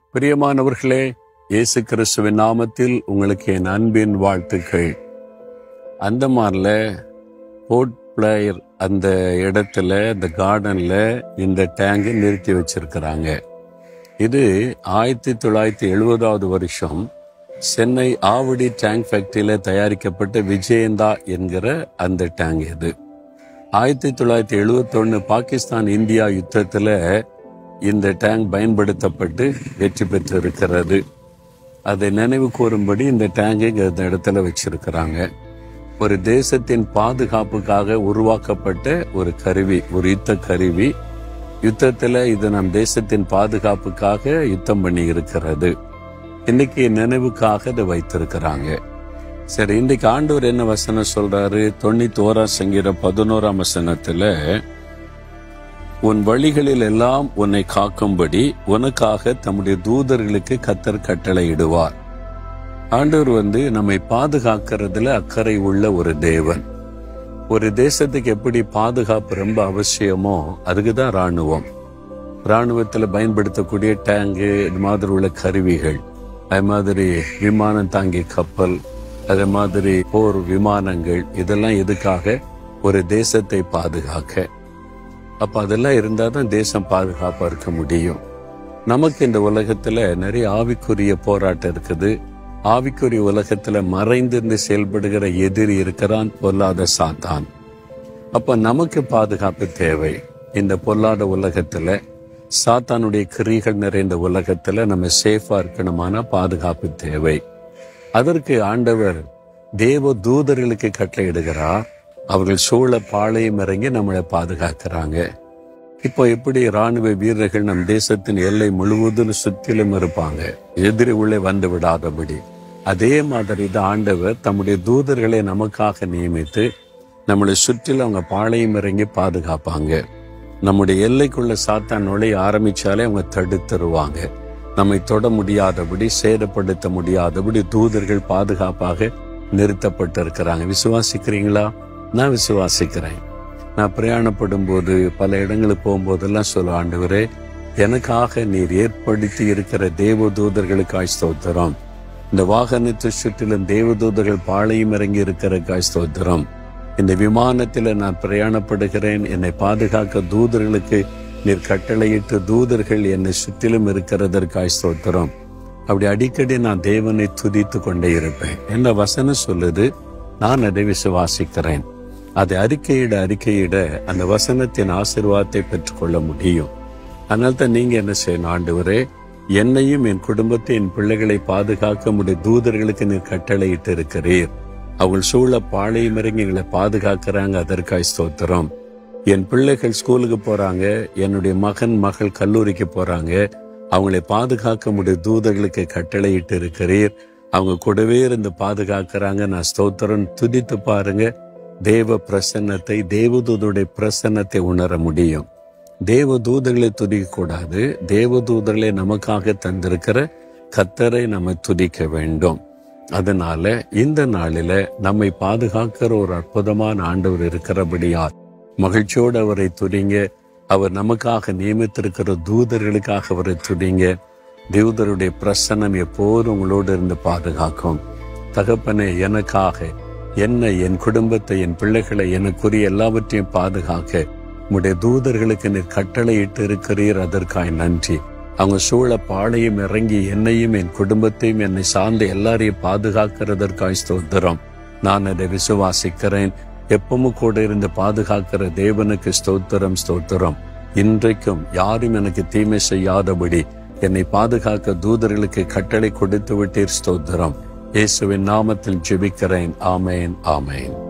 பிரியமானவர்களே இயேசு கிறிஸ்துவின் நாமத்தில் உங்களுக்கு என் அன்பின் வாழ்த்துக்கள் அந்தமான்ல போர்ட் பிளேயர் அந்த இடத்துல இந்த கார்டன்ல இந்த டேங்கை நிறுத்தி வச்சிருக்கிறாங்க இது ஆயிரத்தி தொள்ளாயிரத்தி எழுபதாவது வருஷம் சென்னை ஆவடி டேங்க் ஃபேக்டரியில தயாரிக்கப்பட்ட விஜயந்தா என்கிற அந்த டேங்க் இது ஆயிரத்தி தொள்ளாயிரத்தி எழுபத்தொன்னு பாகிஸ்தான் இந்தியா யுத்தத்துல இந்த டேங்க் பயன்படுத்தப்பட்டு வெற்றி பெற்றிருக்கிறது அதை நினைவு கூறும்படி இந்த டேங்கை இங்க இந்த இடத்துல வச்சிருக்கிறாங்க ஒரு தேசத்தின் பாதுகாப்புக்காக உருவாக்கப்பட்ட ஒரு கருவி ஒரு யுத்த கருவி யுத்தத்துல இது நம் தேசத்தின் பாதுகாப்புக்காக யுத்தம் பண்ணி இருக்கிறது இன்னைக்கு நினைவுக்காக இதை வைத்திருக்கிறாங்க சரி இன்னைக்கு ஆண்டவர் என்ன வசனம் சொல்றாரு தொண்ணூத்தி ஓராம் சங்கீதம் பதினோராம் வசனத்துல உன் வழிகளில் எல்லாம் உன்னை காக்கும்படி உனக்காக தம்முடைய தூதர்களுக்கு கத்தர் கட்டளையிடுவார் ஆண்டவர் வந்து நம்மை பாதுகாக்கிறதுல அக்கறை உள்ள ஒரு தேவன் ஒரு தேசத்துக்கு எப்படி பாதுகாப்பு ரொம்ப அவசியமோ அதுக்குதான் ராணுவம் ராணுவத்துல பயன்படுத்தக்கூடிய டேங்கு இது மாதிரி உள்ள கருவிகள் அது மாதிரி விமானம் தாங்கி கப்பல் அது மாதிரி போர் விமானங்கள் இதெல்லாம் எதுக்காக ஒரு தேசத்தை பாதுகாக்க அப்ப அதெல்லாம் இருந்தா தான் தேசம் பாதுகாப்பா இருக்க முடியும் நமக்கு இந்த உலகத்துல நிறைய ஆவிக்குரிய போராட்டம் இருக்குது ஆவிக்குரிய உலகத்துல மறைந்திருந்து செயல்படுகிற எதிரி இருக்கிறான் பொல்லாத சாத்தான் அப்ப நமக்கு பாதுகாப்பு தேவை இந்த பொல்லாத உலகத்துல சாத்தானுடைய கிரிகள் நிறைந்த உலகத்துல நம்ம சேஃபா இருக்கணுமான பாதுகாப்பு தேவை அதற்கு ஆண்டவர் தேவ தூதர்களுக்கு கட்டளையிடுகிறார் அவர்கள் சூழ பாளையம் இறங்கி நம்மளை பாதுகாக்கிறாங்க இப்போ எப்படி ராணுவ வீரர்கள் நம் தேசத்தின் எல்லை முழுவதும் சுற்றிலும் இருப்பாங்க எதிரி உள்ளே வந்து விடாதபடி அதே மாதிரி தான் ஆண்டவர் தம்முடைய தூதர்களை நமக்காக நியமித்து நம்மளை சுற்றிலும் அவங்க பாளையம் இறங்கி பாதுகாப்பாங்க நம்முடைய எல்லைக்குள்ள சாத்தான் நுழைய ஆரம்பிச்சாலே அவங்க தடுத்துருவாங்க நம்மை தொட முடியாதபடி சேதப்படுத்த முடியாதபடி தூதர்கள் பாதுகாப்பாக நிறுத்தப்பட்டிருக்கிறாங்க விசுவாசிக்கிறீங்களா நான் விசுவாசிக்கிறேன் நான் பிரயாணப்படும் போது பல இடங்களுக்கு போகும்போதெல்லாம் சொல்ல ஆண்டவரே எனக்காக நீர் ஏற்படுத்தி இருக்கிற தேவதூதர்களுக்காய் ஸ்தோத்திரம் இந்த வாகனத்தை சுற்றிலும் தேவதூதர்கள் பாளையம் இறங்கி இருக்கிற ஸ்தோத்திரம் இந்த விமானத்தில் நான் பிரயாணப்படுகிறேன் என்னை பாதுகாக்க தூதர்களுக்கு நீர் கட்டளையிட்டு தூதர்கள் என்னை சுற்றிலும் இருக்கிறதற்காய் ஸ்தோத்திரம் அப்படி அடிக்கடி நான் தேவனை துதித்து கொண்டே இருப்பேன் என்ன வசனம் சொல்லுது நான் அதை விசுவாசிக்கிறேன் அதை அறிக்கையிட அறிக்கையிட அந்த வசனத்தின் ஆசிர்வாதத்தை பெற்றுக்கொள்ள முடியும் அதனால தான் நீங்க என்ன செய்யணும் ஆண்டவரே என்னையும் என் குடும்பத்தை என் பிள்ளைகளை பாதுகாக்க முடிய தூதர்களுக்கு நீர் கட்டளையிட்டு இருக்கிறீர் அவள் சூழ பாளையம் இறங்கி எங்களை பாதுகாக்கிறாங்க அதற்காய் ஸ்தோத்திரம் என் பிள்ளைகள் ஸ்கூலுக்கு போறாங்க என்னுடைய மகன் மகள் கல்லூரிக்கு போறாங்க அவங்களை பாதுகாக்க முடிய தூதர்களுக்கு கட்டளையிட்டு இருக்கிறீர் அவங்க கூடவே இருந்து பாதுகாக்கிறாங்க நான் ஸ்தோத்திரம் துதித்து பாருங்க தேவ பிரசன்னத்தை தேவதூதருடைய பிரசன்னத்தை உணர முடியும் தேவ தூதர்களை துதிக்க கூடாது தேவதூதர்களை நமக்காக தந்திருக்கிற கத்தரை நம்ம துதிக்க வேண்டும் அதனால இந்த நாளில நம்மை பாதுகாக்கிற ஒரு அற்புதமான ஆண்டவர் இருக்கிறபடியால் மகிழ்ச்சியோடு அவரை துதிங்க அவர் நமக்காக நியமித்திருக்கிற தூதர்களுக்காக அவரை துதிங்க தூதருடைய பிரசன்னம் எப்போதும் உங்களோடு இருந்து பாதுகாக்கும் தகப்பனே எனக்காக என்னை என் குடும்பத்தை என் பிள்ளைகளை எனக்குரிய எல்லாவற்றையும் பாதுகாக்க உடைய தூதர்களுக்கு நீர் கட்டளையிட்டு இருக்கிறீர் அதற்காய் நன்றி அவங்க சூழ பாளையம் இறங்கி என்னையும் என் குடும்பத்தையும் என்னை சார்ந்த எல்லாரையும் பாதுகாக்கிறதற்காய் ஸ்தோத்திரம் நான் அதை விசுவாசிக்கிறேன் எப்பவும் கூட இருந்து பாதுகாக்கிற தேவனுக்கு ஸ்தோத்திரம் ஸ்தோத்திரம் இன்றைக்கும் யாரும் எனக்கு தீமை செய்யாதபடி என்னை பாதுகாக்க தூதர்களுக்கு கட்டளை கொடுத்து விட்டீர் ஸ்தோத்திரம் இயேசுவின் நாமத்தில் ஜெபிக்கிறேன் ஆமேன் ஆமேன்